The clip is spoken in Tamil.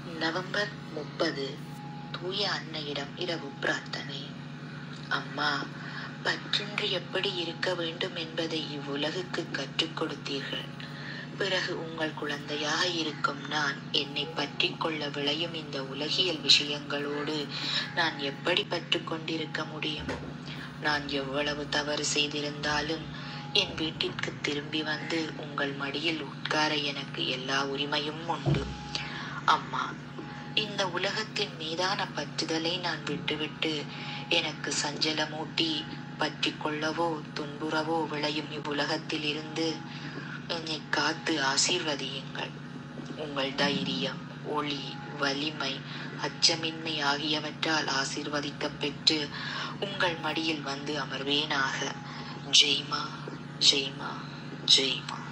நவம்பர் முப்பது தூய அன்னையிடம் இரவு பிரார்த்தனை அம்மா பற்றின்றி எப்படி இருக்க வேண்டும் என்பதை இவ்வுலகுக்கு கற்றுக் கொடுத்தீர்கள் பிறகு உங்கள் குழந்தையாக இருக்கும் நான் என்னை பற்றி கொள்ள விளையும் இந்த உலகியல் விஷயங்களோடு நான் எப்படி பற்று கொண்டிருக்க முடியும் நான் எவ்வளவு தவறு செய்திருந்தாலும் என் வீட்டிற்கு திரும்பி வந்து உங்கள் மடியில் உட்கார எனக்கு எல்லா உரிமையும் உண்டு அம்மா இந்த உலகத்தின் மீதான பற்றுதலை நான் விட்டுவிட்டு எனக்கு சஞ்சலமூட்டி பற்றி கொள்ளவோ துன்புறவோ விளையும் இவ்வுலகத்தில் இருந்து என்னை காத்து ஆசீர்வதியுங்கள் உங்கள் தைரியம் ஒளி வலிமை அச்சமின்மை ஆகியவற்றால் ஆசீர்வதிக்கப் பெற்று உங்கள் மடியில் வந்து அமர்வேனாக ஜெய்மா ஜெய்மா ஜெய்மா